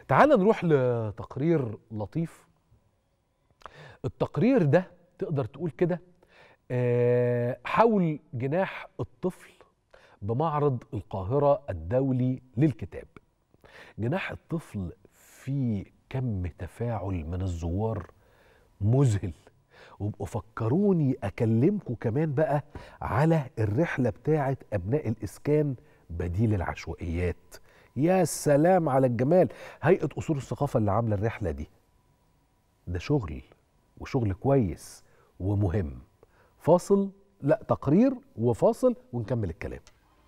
تعال نروح لتقرير لطيف التقرير ده تقدر تقول كده آه، حول جناح الطفل بمعرض القاهرة الدولي للكتاب جناح الطفل فيه كم تفاعل من الزوار مذهل وابقوا فكروني اكلمكم كمان بقى على الرحله بتاعه ابناء الاسكان بديل العشوائيات يا سلام على الجمال هيئه اصول الثقافه اللي عامله الرحله دي ده شغل وشغل كويس ومهم فاصل لا تقرير وفاصل ونكمل الكلام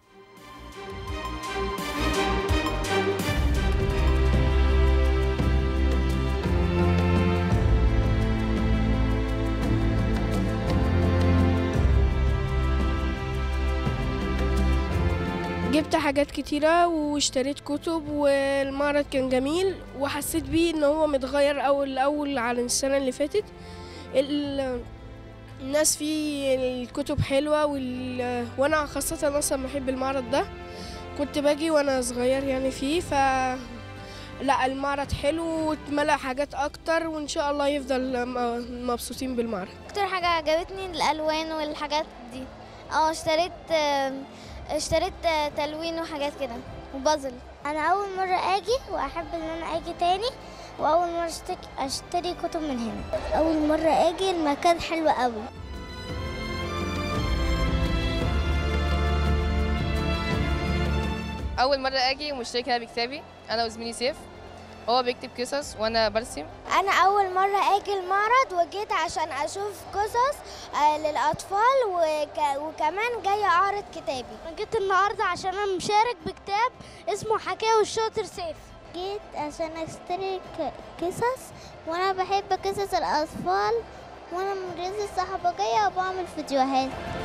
جبت حاجات كتيرة واشتريت كتب والمعرض كان جميل وحسيت بيه ان هو متغير اول اول عن السنة اللي فاتت ال- الناس فيه الكتب حلوة وال... وانا خاصة اصلا بحب المعرض ده كنت باجي وانا صغير يعني فيه ف لا المعرض حلو واتملى حاجات اكتر وان شاء الله يفضل م- مبسوطين بالمعرض اكتر حاجة عجبتني الالوان والحاجات دي اه اشتريت آم، اشتريت آه، تلوين وحاجات كده وبازل انا اول مره اجي واحب ان انا اجي تاني واول مره اشتري, اشتري كتب من هنا اول مره اجي المكان حلو قوي اول مره اجي ومشتركه هنا بكتابي انا وزميلي سيف هو بيكتب قصص وانا برسم انا اول مره اجي المعرض وجيت عشان اشوف قصص آه، للاطفال وك... وكمان جايه اعرض كتابي انا جيت النهارده عشان انا مشارك بكتاب اسمه حكاوي الشاطر سيف جيت عشان اشتري ك- قصص وانا بحب قصص الاطفال وانا مدرسة صحفية وبعمل فيديوهات